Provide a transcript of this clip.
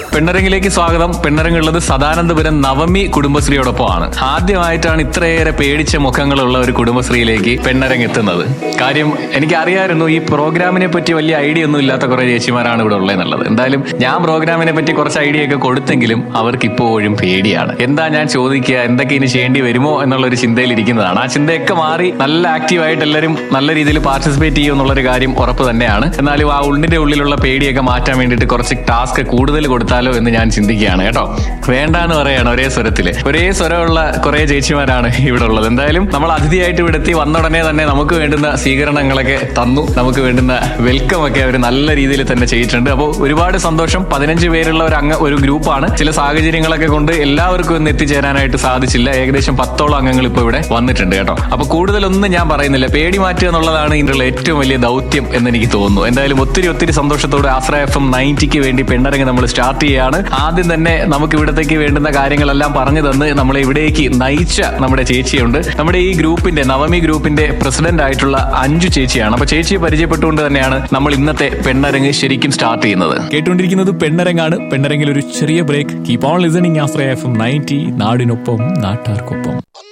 പെണ്ണരങ്ങിലേക്ക് സ്വാഗതം പെണ്ണരങ്ങുള്ളത് സദാനന്ദപുരം നവമി കുടുംബശ്രീയോടൊപ്പമാണ് ആദ്യമായിട്ടാണ് ഇത്രയേറെ പേടിച്ച മുഖങ്ങളുള്ള ഒരു കുടുംബശ്രീയിലേക്ക് പെണ്ണരങ്ങ് എത്തുന്നത് കാര്യം എനിക്ക് അറിയാമായിരുന്നു ഈ പ്രോഗ്രാമിനെ പറ്റി വലിയ ഐഡിയ ഒന്നും ഇല്ലാത്ത കുറെ ചേച്ചിമാരാണ് ഇവിടെ ഉള്ളതെന്നുള്ളത് എന്തായാലും ഞാൻ പ്രോഗ്രാമിനെ പറ്റി കുറച്ച് ഐഡിയ ഒക്കെ കൊടുത്തെങ്കിലും അവർക്ക് ഇപ്പോഴും പേടിയാണ് എന്താ ഞാൻ ചോദിക്കുക എന്തൊക്കെ ഇനി ചെയ്യേണ്ടി വരുമോ എന്നുള്ള ഒരു ചിന്തയിൽ ഇരിക്കുന്നതാണ് ആ ചിന്തയൊക്കെ മാറി നല്ല ആക്റ്റീവായിട്ട് എല്ലാവരും നല്ല രീതിയിൽ പാർട്ടിസിപ്പേറ്റ് ചെയ്യും എന്നുള്ളൊരു കാര്യം ഉറപ്പ് തന്നെയാണ് എന്നാലും ആ ഉള്ളിന്റെ ഉള്ളിലുള്ള പേടിയൊക്കെ മാറ്റാൻ വേണ്ടിയിട്ട് കുറച്ച് ടാസ്ക് കൂടുതൽ കൊടുത്താലോ എന്ന് ഞാൻ ചിന്തിക്കുകയാണ് കേട്ടോ വേണ്ടാന്ന് പറയാണ് ഒരേ സ്വരത്തില് ഒരേ സ്വരമുള്ള കുറെ ചേച്ചിമാരാണ് ഇവിടെ ഉള്ളത് എന്തായാലും നമ്മൾ അതിഥിയായിട്ട് ഇവിടെ എത്തി വന്ന ഉടനെ തന്നെ നമുക്ക് വേണ്ടുന്ന സ്വീകരണങ്ങളൊക്കെ തന്നു നമുക്ക് വേണ്ടുന്ന വെൽക്കം ഒക്കെ അവർ നല്ല രീതിയിൽ തന്നെ ചെയ്തിട്ടുണ്ട് അപ്പോൾ ഒരുപാട് സന്തോഷം പതിനഞ്ച് പേരുള്ള ഒരു അംഗ ഒരു ഗ്രൂപ്പാണ് ചില സാഹചര്യങ്ങളൊക്കെ കൊണ്ട് എല്ലാവർക്കും ഇന്ന് എത്തിച്ചേരാനായിട്ട് സാധിച്ചില്ല ഏകദേശം പത്തോളം അംഗങ്ങൾ ഇപ്പോൾ ഇവിടെ വന്നിട്ടുണ്ട് കേട്ടോ അപ്പൊ കൂടുതലൊന്നും ഞാൻ പറയുന്നില്ല പേടി മാറ്റുക എന്നുള്ളതാണ് ഇതിനുള്ള ഏറ്റവും വലിയ ദൗത്യം എന്ന് എനിക്ക് തോന്നുന്നു എന്തായാലും ഒത്തിരി ഒത്തിരി സന്തോഷത്തോടെ ആശ്രയ എഫ് എം നയൻറ്റിക്ക് വേണ്ടി പെണ്ണരങ്ങ് നമ്മൾ സ്റ്റാർട്ട് ചെയ്യുകയാണ് ആദ്യം തന്നെ നമുക്ക് ഇവിടത്തേക്ക് വേണ്ടുന്ന കാര്യങ്ങളെല്ലാം പറഞ്ഞു തന്ന് നമ്മളെ ഇവിടേക്ക് നയിച്ച നമ്മുടെ ചേച്ചിയുണ്ട് നമ്മുടെ ഈ ഗ്രൂപ്പിന്റെ നവമി ഗ്രൂപ്പിന്റെ പ്രസിഡന്റ് ആയിട്ടുള്ള അഞ്ചു ചേച്ചിയാണ് അപ്പൊ ചേച്ചിയെ പരിചയപ്പെട്ടുകൊണ്ട് തന്നെയാണ് നമ്മൾ ഇന്നത്തെ പെണ്ണരങ്ങ് ശരിക്കും സ്റ്റാർട്ട് ചെയ്യുന്നത് കേട്ടുകൊണ്ടിരിക്കുന്നത് പെണ്ണരങ്ങാണ് പെണ്ണരങ്ങിൽ ഒരു ചെറിയ break keep on listening Ashraya F M ninety നാടിനൊപ്പം നാട്ടാർക്കൊപ്പം